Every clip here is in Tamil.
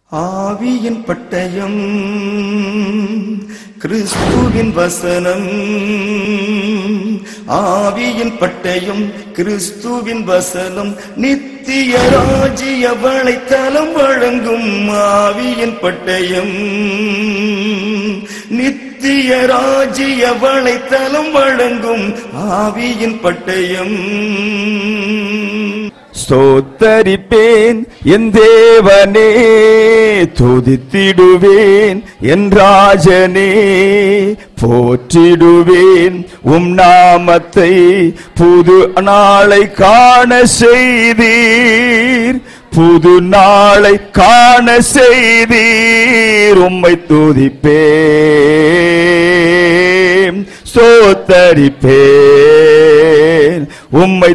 ஆவியின் பட்டயம் கிறிஸ்துவின் வசனம் ஆவியின் பட்டயம் கிறிஸ்துவின் வசனம் நித்திய ராஜ்ய வளைத்தலம் வழங்கும் ஆவியின் பட்டயம் நித்திய ராஜ்ய வளைத்தலம் வழங்கும் ஆவியின் பட்டயம் ஸ்தோத்தரிப்பேன் என் தேவனே துதித்திடுவேன் என் ராஜனே போற்றிடுவேன் உம் நாமத்தை புது நாளை காண செய்தீர் புது நாளை காண செய்தீர் உம்மை துதிப்பேன் சோத்தரிப்பேன் உம்மை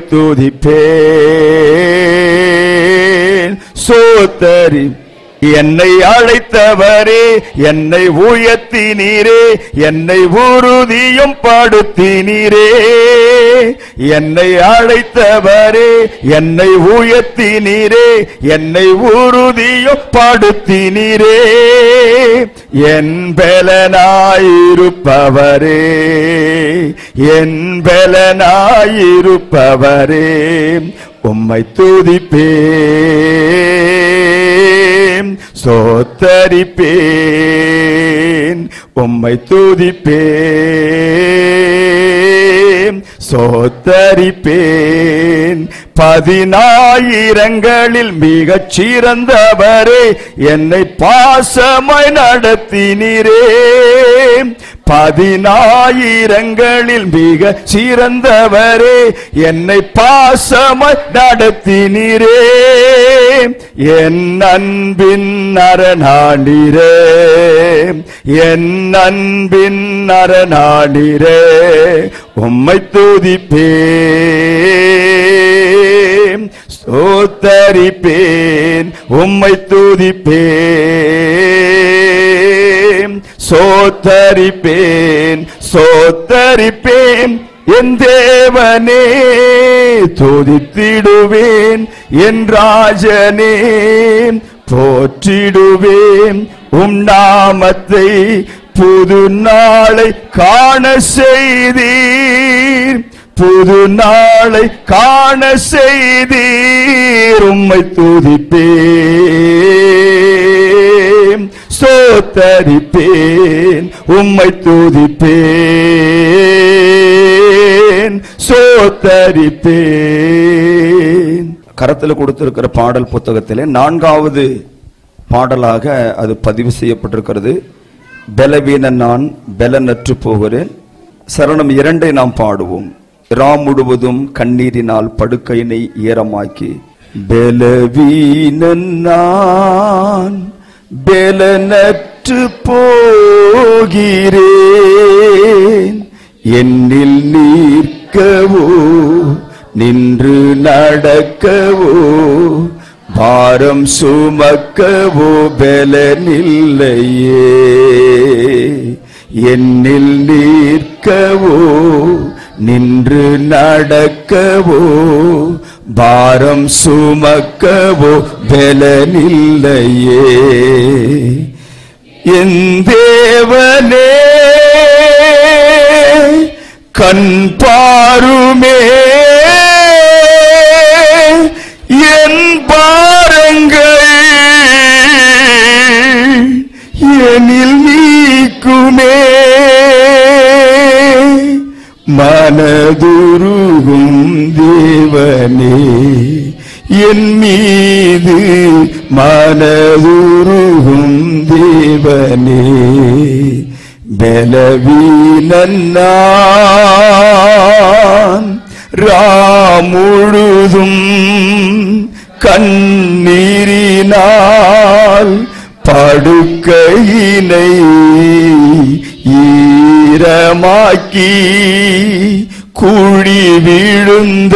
துதிப்பேன் சோத்தரி என்னை அழைத்தவரே என்னை உயர்த்தினீரே என்னை உறுதியும் படுத்தினீரே என்னை அழைத்தவரே என்னை உயர்த்தினீரே என்னை உறுதியும் படுத்தினீரே என் பலனாயிருப்பவரே என் பலனாயிருப்பவரே உம்மை துதிப்பேன் சோத்தரிப்பேன் உம்மை துதிப்பேன் சோத்தரிப்பேன் பதினாயிரங்களில் மிகச் சிறந்தவரே என்னை பாசமாய் நடத்தினீரே பதினாயிரங்களில் மிக சிறந்தவரே என்னை பாசமாய் நடத்தினீரே என் அன்பின் அரணாண்டிரே என் அன்பின் அரணாண்டிரே உம்மை துதிப்பேன் சோத்தரிப்பேன் உம்மை துதிப்பேன் சோத்தரிப்பேன் சோத்தரிப்பேன் என் தேவனே துதித்திடுவேன் என் ராஜனே போற்றிடுவேன் உம் நாமத்தை புது நாளை காண செய்தீர் புது நாளை காண செய்தீர் உம்மை துதிப்பேன் சோத்தரிப்பேன் உம்மை துதிப்பேன் சோத்தரிப்பேன் கரத்தில் கொடுத்திருக்கிற பாடல் புத்தகத்திலே நான்காவது பாடலாக அது பதிவு செய்யப்பட்டிருக்கிறது பலவீன நான் பலனற்று போகிறேன் சரணம் இரண்டை நாம் பாடுவோம் ராம் முழுவதும் கண்ணீரினால் படுக்கையினை ஈரமாக்கி பலவீனன் நான் பலனற்று போகிறேன் என்னில் நீர்க்கவோ நின்று நடக்கவோ பாரம் சுமக்கவோ பலனில்லையே என்னில் நீர்க்கவோ நின்று நடக்கவோ பாரம் சுமக்கவோ பலனில்லையே என் தேவனே கண் பாருமே என் பாரங்கள் எனில் நீக்குமே மனதுருகும் தேவனே என் மீது மனதுருகும் தேவனே பலவீனன்னான் ராமுழுதும் கண்ணீரினால் படுக்கையினை ஈரமாக்கி குழி விழுந்த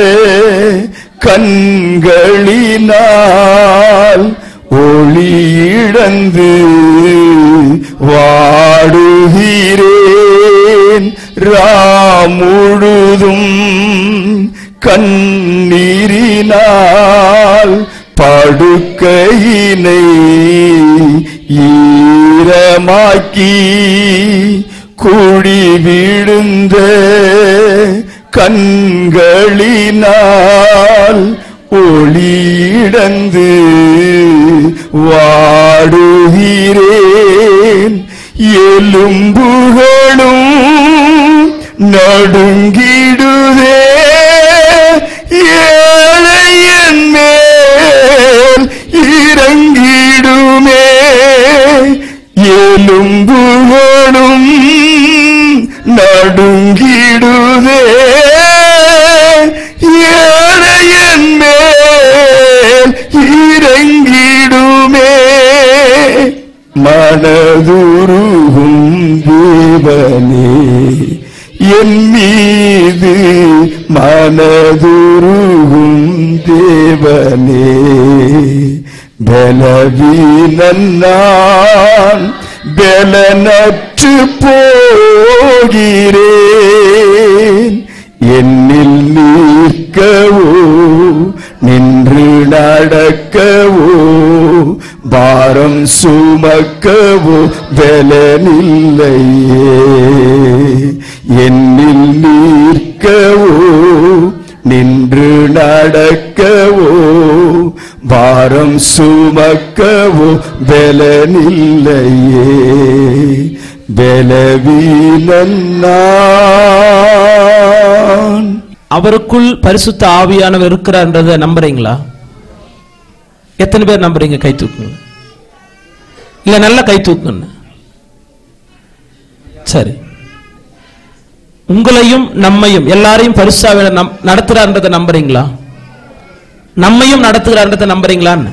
கண்களினால் ஒளியிழந்து வாடுகிறேன் ராமுழுதும் கண்ணீரினால் படுக்கையினை இதமாக்கி கூடி விழுந்த கண்களினால் ஒளியிடந்து வாடுகிறேன் எலும்புகளும் நடுங்கிடுதே ஏழையன் மேல் இறங்கிடுமே எலும்புகளும் நடுங்கிடுதே ஏழையன் மேல் இறங்கிடுமே மனதுருகும் தேவனே என் மீது மனதுருகும் தேவனே பலவீனன் நான் பலனற்று போகிறேன் என்னில் நிற்கவோ நின்று நடக்கவோ பாரம் சுமக்கவோ பலனில்லையே என்னில் நிற்கவோ நின்று நடக்கவோ பாரம் சுமக்கவோ பலனில்லையே பலவீனன் நான் அவருக்குள் பரிசுத்த ஆவியானவர் இருக்கிறார்ன்றதை நம்புறீங்களா எத்தனை பேர் நம்புறீங்க கை தூக்குங்க இல்ல நல்லா கை தூக்குங்க சரி உங்களையும் நம்மையும் எல்லாரையும் பரிசுத்தாவில நம் நடத்துறான்றதை நம்புறீங்களா நம்மையும் நடத்துகிறான்றதை நம்புறீங்களான்னு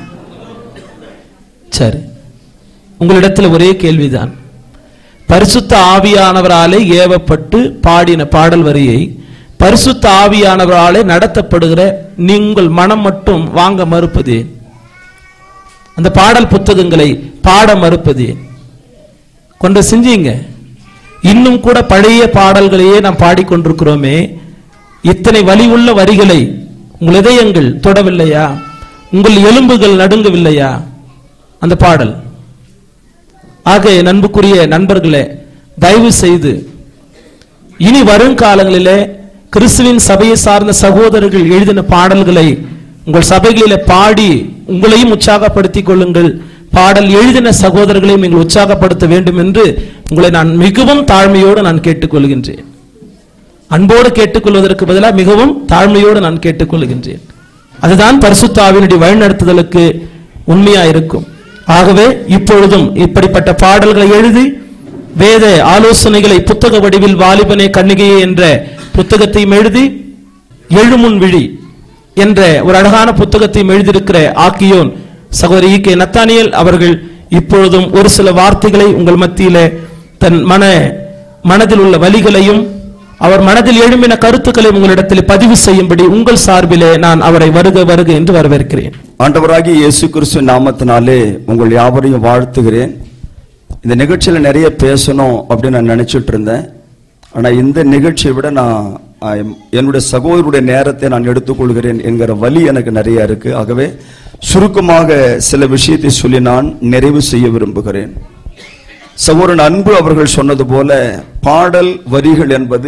சரி உங்களிடத்தில் ஒரே கேள்விதான் பரிசுத்த ஆவியானவராலே ஏவப்பட்டு பாடின பாடல் வரியை பரிசுத்த ஆவியானவராலே நடத்தப்படுகிற நீங்கள் மனம் மட்டும் வாங்க மறுப்பது ஏன்? அந்த பாடல் புத்தகங்களை பாட மறுப்பது ஏன்? கொண்டு செஞ்சீங்க இன்னும் கூட பழைய பாடல்களையே நாம் பாடிக்கொண்டிருக்கிறோமே இத்தனை வலி உள்ள வரிகளை உங்கள் இதயங்கள் தொடவில்லையா உங்கள் எலும்புகள் நடுங்கவில்லையா அந்த பாடல் ஆக என் அன்புக்குரிய நண்பர்களே தயவு செய்து இனி வருங்காலங்களிலே கிறிஸ்துவின் சபையை சார்ந்த சகோதரர்கள் எழுதின பாடல்களை உங்கள் சபைகளிலே பாடி உங்களையும் உற்சாகப்படுத்திக் கொள்ளுங்கள் பாடல் எழுதின சகோதரர்களையும் நீங்கள் உற்சாகப்படுத்த வேண்டும் என்று உங்களை நான் மிகவும் தாழ்மையோடு நான் கேட்டுக்கொள்கின்றேன் அன்போடு கேட்டுக்கொள்வதற்கு பதிலாக மிகவும் தாழ்மையோடு நான் கேட்டுக்கொள்கின்றேன் அதுதான் பரிசுத்தாவினுடைய வழிநடத்துதலுக்கு உண்மையா இருக்கும் ஆகவே இப்பொழுதும் இப்படிப்பட்ட பாடல்களை எழுதி வேத ஆலோசனைகளை புத்தக வடிவில் வாலிபனே கண்ணிகையே என்ற புத்தகத்தையும் எழுதி எழுமுன் விழி என்ற ஒரு அழகான புத்தகத்தையும் எழுதியிருக்கிற ஆக்கியோன் சகோதரி கே நத்தானியல் அவர்கள் இப்பொழுதும் ஒரு சில வார்த்தைகளை உங்கள் மத்தியிலே தன் மன மனதில் உள்ள வலிகளையும் அவர் மனதில் எழும்பின கருத்துக்களை உங்களிடத்தில் பதிவு செய்யும்படி உங்கள் சார்பிலே நான் அவரை வருக வருக என்று வரவேற்கிறேன் ஆண்டவராகிய இயேசு கிறிஸ்து நாமத்தினாலே உங்கள் யாவரையும் வாழ்த்துகிறேன் இந்த நிகழ்ச்சியில நிறைய பேசணும் அப்படின்னு நான் நினைச்சிட்டு இருந்தேன் ஆனா இந்த நிகழ்ச்சியை விட நான் ஆ, என்னுடைய சகோதரருடைய நேரத்தை நான் எடுத்துக்கொள்கிறேன் என்கிற வலி எனக்கு நிறைய இருக்கு ஆகவே சுருக்கமாக சில விஷயத்தை சொல்லி நான் நிறைவு செய்ய விரும்புகிறேன் சகோதரன் அன்பு அவர்கள் சொன்னது போல பாடல் வரிகள் என்பது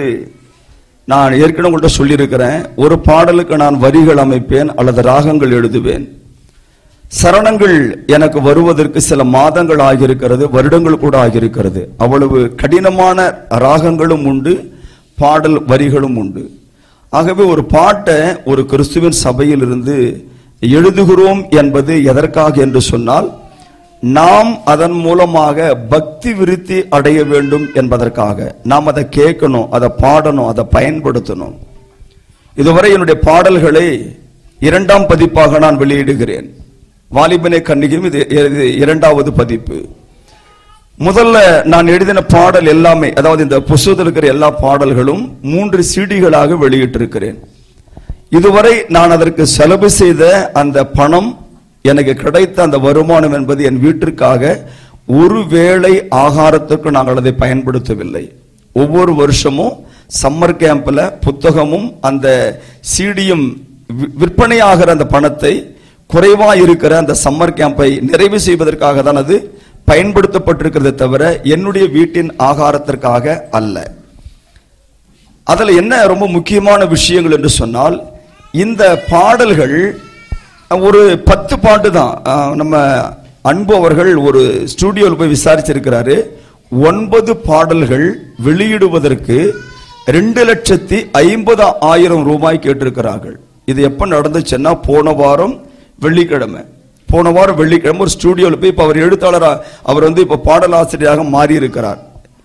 நான் ஏற்கனவே உங்கள்கிட்ட சொல்லியிருக்கிறேன் ஒரு பாடலுக்கு நான் வரிகள் அமைப்பேன் அல்லது ராகங்கள் எழுதுவேன் சரணங்கள் எனக்கு வருவதற்கு சில மாதங்கள் ஆகியிருக்கிறது வருடங்கள் கூட ஆகியிருக்கிறது அவ்வளவு கடினமான ராகங்களும் உண்டு பாடல் வரிகளும் உண்டு ஆகவே ஒரு பாட்டை ஒரு கிறிஸ்துவின் சபையில் இருந்து எழுதுகிறோம் என்பது எதற்காக என்று சொன்னால் நாம் அதன் மூலமாக பக்தி விருத்தி அடைய வேண்டும் என்பதற்காக நாம் அதை கேட்கணும் அதை பாடணும் அதை பயன்படுத்தணும் இதுவரை என்னுடைய பாடல்களை இரண்டாம் பதிப்பாக நான் வெளியிடுகிறேன் வாலிபனை கண்ணிகையும் இது இது இரண்டாவது பதிப்பு முதல்ல நான் எழுதின பாடல் எல்லாமே அதாவது இந்த புஸ்தகத்தில் இருக்கிற எல்லா பாடல்களும் மூன்று சீடிகளாக வெளியிட்டிருக்கிறேன் இதுவரை நான் அதற்கு செலவு செய்த அந்த பணம் எனக்கு கிடைத்த அந்த வருமானம் என்பது என் வீட்டிற்காக ஒரு வேளை ஆகாரத்திற்கு நாங்கள் அதை பயன்படுத்தவில்லை ஒவ்வொரு வருஷமும் சம்மர் கேம்ப்ல புத்தகமும் அந்த சீடியும் வி- விற்பனையாகிற அந்த பணத்தை குறைவா இருக்கிற அந்த சம்மர் கேம்பை நிறைவு செய்வதற்காக தான் அது பயன்படுத்தப்பட்டிருக்கிறதை தவிர என்னுடைய வீட்டின் ஆகாரத்திற்காக அல்ல அதுல என்ன ரொம்ப முக்கியமான விஷயங்கள் என்று சொன்னால் இந்த பாடல்கள் ஒரு பத்து பாட்டு தான் அஹ், நம்ம அன்பு அவர்கள் ஒரு ஸ்டூடியோவில் போய் விசாரிச்சிருக்கிறாரு ஒன்பது பாடல்கள் வெளியிடுவதற்கு ரெண்டு லட்சத்தி ஐம்பது ஆயிரம் ரூபாய் கேட்டிருக்கிறார்கள் இது எப்ப நடந்துச்சுன்னா போன வாரம் வெள்ளிக்கிழமை போன வாரம் வெள்ளிக்கிழமை ஒரு ஸ்டூடியோவில் போய் இப்ப அவர் எழுத்தாளரா அவர் வந்து இப்ப பாடலாசிரியராக மாறி இருக்கிறார்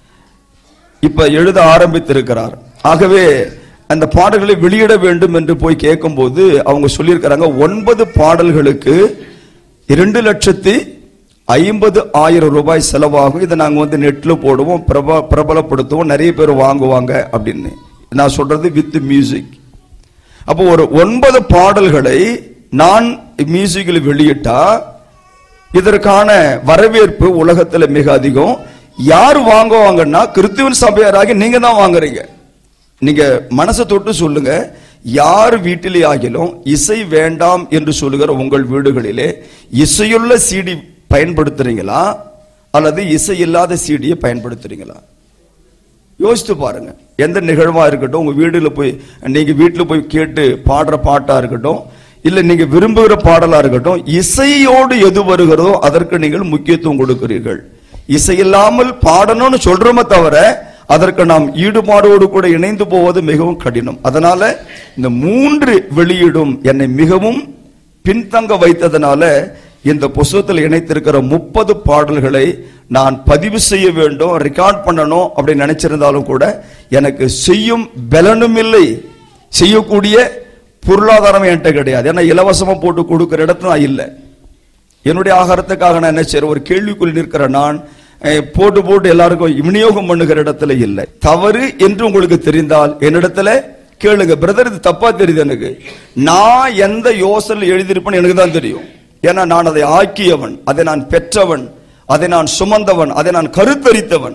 இப்ப எழுத ஆரம்பித்திருக்கிறார் ஆகவே அந்த பாடல்களை வெளியிட வேண்டும் என்று போய் கேட்கும்போது அவங்க சொல்லியிருக்கிறாங்க ஒன்பது பாடல்களுக்கு இரண்டு லட்சத்தி ஐம்பது ஆயிரம் ரூபாய் செலவாகும் இதை நாங்க வந்து நெட்ல போடுவோம் பிரப பிரபலப்படுத்துவோம் நிறைய பேர் வாங்குவாங்க அப்படின்னு நான் சொல்றது வித் மியூசிக் அப்போ ஒரு ஒன்பது பாடல்களை நான் மியூசிக்கில் வெளியிட்டா இதற்கான வரவேற்பு உலகத்துல மிக அதிகம் யார் வாங்குவாங்கன்னா கிறிஸ்துவன் சபையாராகி நீங்க தான் வாங்குறீங்க நீங்க மனசை தொட்டு சொல்லுங்க யார் வீட்டிலே ஆகிலும் இசை வேண்டாம் என்று சொல்லுகிற உங்கள் வீடுகளிலே இசையுள்ள சிடி பயன்படுத்துறீங்களா அல்லது இசை இல்லாத சிடியை பயன்படுத்துறீங்களா யோசித்து பாருங்க எந்த நிகழ்வா இருக்கட்டும் உங்க வீடுல போய் நீங்க வீட்டுல போய் கேட்டு பாடுற பாட்டா இருக்கட்டும் இல்ல நீங்க விரும்புகிற பாடலா இருக்கட்டும் இசையோடு எது வருகிறதோ அதற்கு நீங்கள் முக்கியத்துவம் கொடுக்கிறீர்கள் இசை இல்லாமல் பாடணும்னு சொல்றோமே தவிர அதற்கு நாம் ஈடுபாடோடு கூட இணைந்து போவது மிகவும் கடினம் அதனால இந்த மூன்று வெளியீடும் என்னை மிகவும் பின்தங்க வைத்ததனால இந்த புஸ்தகத்தில் இணைத்திருக்கிற முப்பது பாடல்களை நான் பதிவு செய்ய வேண்டும் ரெக்கார்ட் பண்ணணும் அப்படின்னு நினைச்சிருந்தாலும் கூட எனக்கு செய்யும் பலனும் இல்லை செய்யக்கூடிய பொருளாதாரம் என்கிட்ட கிடையாது ஏன்னா இலவசமா போட்டு கொடுக்கிற இடத்துல நான் இல்லை என்னுடைய ஆகாரத்துக்காக நான் என்ன செய்யறேன் ஒரு கேள்விக்குள் நிற்கிற நான் அஹ், போட்டு போட்டு எல்லாருக்கும் விநியோகம் பண்ணுகிற இடத்துல இல்லை தவறு என்று உங்களுக்கு தெரிந்தால் என்னிடத்துல கேளுங்க பிரதர் இது தப்பா தெரியுது எனக்கு நான் எந்த யோசனை எழுதியிருப்பேன்னு எனக்கு தான் தெரியும் ஏன்னா நான் அதை ஆக்கியவன் அதை நான் பெற்றவன் அதை நான் சுமந்தவன் அதை நான் கருத்தரித்தவன்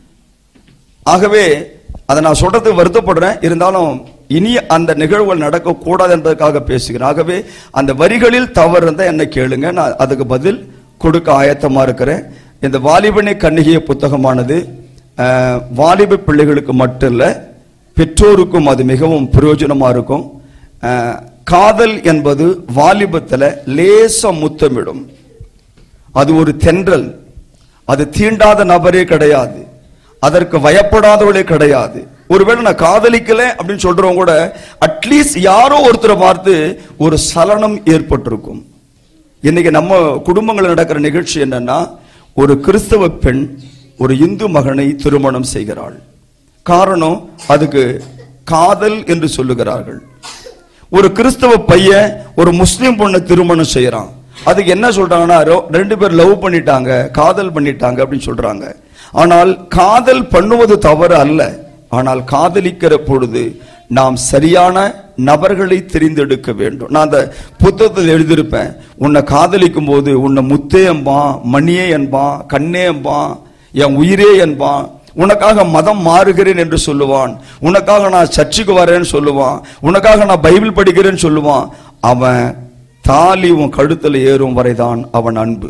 ஆகவே அதை நான் சொல்றதுக்கு வருத்தப்படுறேன் இருந்தாலும் இனி அந்த நிகழ்வுகள் நடக்கக்கூடாது என்பதற்காக பேசுகிறேன் ஆகவே அந்த வரிகளில் தவறு இருந்தால் என்ன கேளுங்க நான் அதுக்கு பதில் கொடுக்க ஆயத்தமா இருக்கிறேன் இந்த வாலிபனை கண்ணிகைய புத்தகமானது அஹ், வாலிப பிள்ளைகளுக்கு மட்டும் இல்ல பெற்றோருக்கும் அது மிகவும் பிரயோஜனமா இருக்கும் அஹ், காதல் என்பது வாலிபத்துல லேச முத்தமிடும் அது ஒரு தென்றல் அது தீண்டாத நபரே கிடையாது அதற்கு பயப்படாதவளே கிடையாது ஒருவேளை நான் காதலிக்கல அப்படின்னு சொல்றவங்க கூட அட்லீஸ்ட் யாரோ ஒருத்தரை பார்த்து ஒரு சலனம் ஏற்பட்டிருக்கும் இன்னைக்கு நம்ம குடும்பங்கள் நடக்கிற நிகழ்ச்சி என்னன்னா ஒரு கிறிஸ்தவ பெண் ஒரு இந்து மகனை திருமணம் செய்கிறாள் காரணம் அதுக்கு காதல் என்று சொல்லுகிறார்கள் ஒரு கிறிஸ்தவ பையன் ஒரு முஸ்லிம் பொண்ணை திருமணம் செய்யறான் அதுக்கு என்ன சொல்றாங்கன்னா ரோ- ரெண்டு பேர் லவ் பண்ணிட்டாங்க காதல் பண்ணிட்டாங்க அப்படின்னு சொல்றாங்க ஆனால் காதல் பண்ணுவது தவறு அல்ல ஆனால் காதலிக்கிற பொழுது நாம் சரியான நபர்களை தெரிந்தெடுக்க வேண்டும் நான் அந்த புத்தகத்தில் எழுதியிருப்பேன் உன்னை காதலிக்கும் போது உன்னை முத்தே என்பான் மணியே என்பான் கண்ணே என்பான் என் உயிரே என்பான் உனக்காக மதம் மாறுகிறேன் என்று சொல்லுவான் உனக்காக நான் சர்ச்சுக்கு வரேன்னு சொல்லுவான் உனக்காக நான் பைபிள் படிக்கிறேன்னு சொல்லுவான் அவன் தாலி உன் கழுத்துல ஏறும் வரைதான் அவன் அன்பு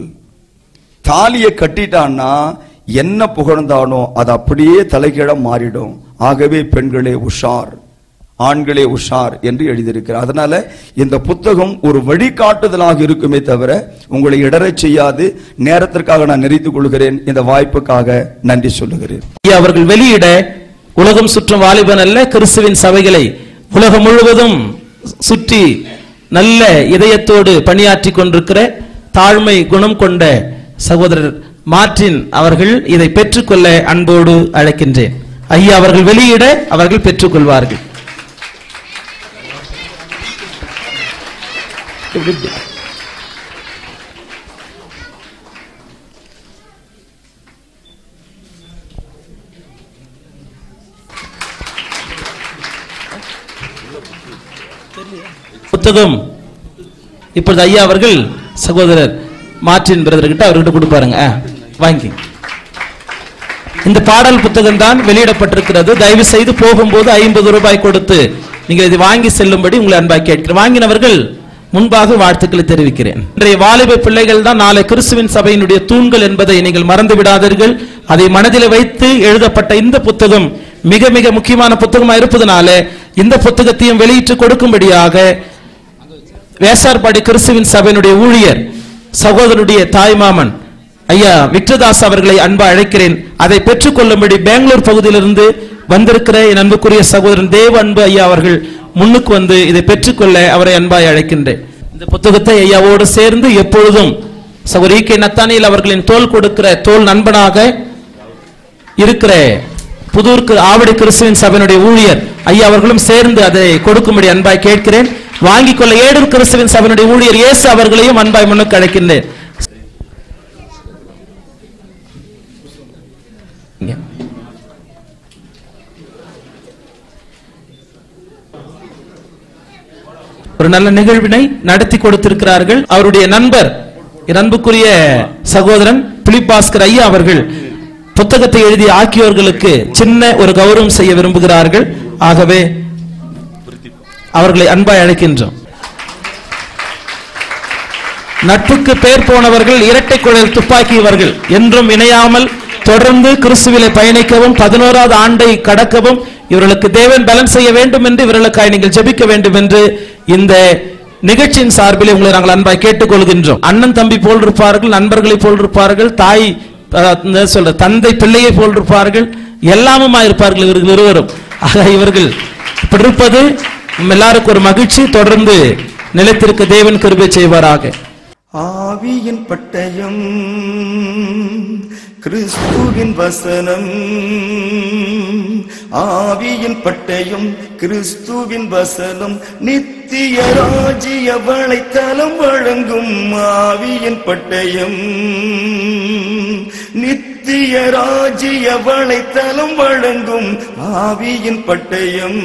தாலியை கட்டிட்டான்னா என்ன புகழ்ந்தானோ அது அப்படியே தலைகீழ மாறிடும் ஆகவே பெண்களே உஷார் ஆண்களே உஷார் என்று எழுதியிருக்கிறார் அதனால இந்த புத்தகம் ஒரு வழிகாட்டுதலாக இருக்குமே தவிர உங்களை இடரச் செய்யாது நேரத்திற்காக நான் நிறைத்துக் கொள்கிறேன் இந்த வாய்ப்புக்காக நன்றி சொல்லுகிறேன் ஐயா அவர்கள் வெளியிட உலகம் சுற்றும் வாலிபன் அல்ல கிறிஸ்துவின் சபைகளை உலகம் முழுவதும் சுற்றி நல்ல இதயத்தோடு பணியாற்றி கொண்டிருக்கிற தாழ்மை குணம் கொண்ட சகோதரர் மார்டின் அவர்கள் இதை பெற்றுக்கொள்ள அன்போடு அழைக்கின்றேன் ஐயா அவர்கள் வெளியிட அவர்கள் பெற்றுக்கொள்வார்கள் இப்படி, இப்படி. புத்தகம் இப்பொழுது ஐயா அவர்கள் சகோதரர் மார்டின் பிரதர் கிட்ட அவர்கிட்ட கொடுப்பாருங்க ஆ, வாங்கி இந்த பாடல் புத்தகம் தான் வெளியிடப்பட்டிருக்கிறது தயவு செய்து போகும்போது ஐம்பது ரூபாய் கொடுத்து நீங்கள் இதை வாங்கி செல்லும்படி உங்களை அன்பாக கேட்கிறேன் வாங்கினவர்கள் முன்பாக வாழ்த்துக்களை தெரிவிக்கிறேன் இன்றைய வாலிப பிள்ளைகள் தான் நாளை கிறிஸ்துவின் சபையினுடைய தூண்கள் என்பதை நீங்கள் மறந்து விடாதீர்கள் அதை மனதில் வைத்து எழுதப்பட்ட இந்த புத்தகம் மிக மிக முக்கியமான புத்தகமாக இருப்பதனால இந்த புத்தகத்தையும் வெளியிட்டு கொடுக்கும்படியாக வேசார்பாடி கிறிஸ்துவின் சபையினுடைய ஊழியர் சகோதரனுடைய தாய்மாமன் ஐயா விக்ரதாஸ் அவர்களை அன்பா அழைக்கிறேன் அதை பெற்றுக்கொள்ளும்படி பெங்களூர் பகுதியிலிருந்து வந்திருக்கிற என் அன்புக்குரிய சகோதரன் தேவ அன்பு ஐயா அவர்கள் முன்னுக்கு வந்து இதை பெற்றுக்கொள்ள அவரை அன்பாய் அழைக்கின்றேன் இந்த புத்தகத்தை ஐயாவோடு சேர்ந்து எப்பொழுதும் சகோதரி கே நத்தானியில் அவர்களின் தோல் கொடுக்கிற தோல் நண்பனாக இருக்கிற புதூருக்கு ஆவடி கிறிஸ்துவின் சபையினுடைய ஊழியர் ஐயா அவர்களும் சேர்ந்து அதை கொடுக்கும்படி அன்பாய் கேட்கிறேன் வாங்கிக் கொள்ள ஏடூர் கிறிஸ்துவின் சபையினுடைய ஊழியர் இயேசு அவர்களையும் அன்பாய் முன்னுக்கு அழைக்கின்றேன் இங்க. ஒரு நல்ல நிகழ்வினை நடத்தி கொடுத்திருக்கிறார்கள் அவருடைய நண்பர் என் அன்புக்குரிய சகோதரன் பிலிப்பாஸ்கர் ஐயா அவர்கள் புத்தகத்தை எழுதி ஆக்கியோர்களுக்கு சின்ன ஒரு கௌரவம் செய்ய விரும்புகிறார்கள் ஆகவே அவர்களை அன்பாய் அழைக்கின்றோம் நட்புக்கு பேர் போனவர்கள் இரட்டை குழல் துப்பாக்கியவர்கள் என்றும் இணையாமல் தொடர்ந்து கிறிஸ்துவிலே பயணிக்கவும் பதினோராவது ஆண்டை கடக்கவும் இவர்களுக்கு தேவன் பலன் செய்ய வேண்டும் என்று இவர்களுக்காய் நீங்கள் ஜெபிக்க வேண்டும் என்று இந்த நிகழ்ச்சியின் சார்பில் உங்களை நாங்கள் அன்பாய் கேட்டுக்கொள்கின்றோம் அண்ணன் தம்பி போல் இருப்பார்கள் நண்பர்களை போல் இருப்பார்கள் தாய் அஹ், என்ன சொல்ற தந்தை பிள்ளையை போல் இருப்பார்கள் எல்லாமுமா இருப்பார்கள் இவர்கள் இருவரும் ஆக இவர்கள் இப்படி இருப்பது நம்ம எல்லாருக்கும் ஒரு மகிழ்ச்சி தொடர்ந்து நிலைத்திருக்க தேவன் கிருபை செய்வாராக ஆவியின் பட்டயம் கிறிஸ்துவின் வசனம் ஆவியின் பட்டயம் கிறிஸ்துவின் வசனம் நித்திய ராஜ்ய வளைத்தலம் வழங்கும் ஆவியின் பட்டயம் நித்திய ராஜ்ய வளைத்தலம் வழங்கும் ஆவியின் பட்டயம்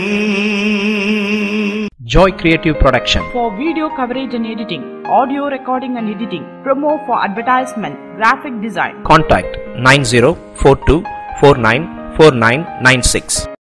Joy Creative Production. for video coverage and editing, audio recording and editing, promo for advertisement, graphic design. Contact 9042494996.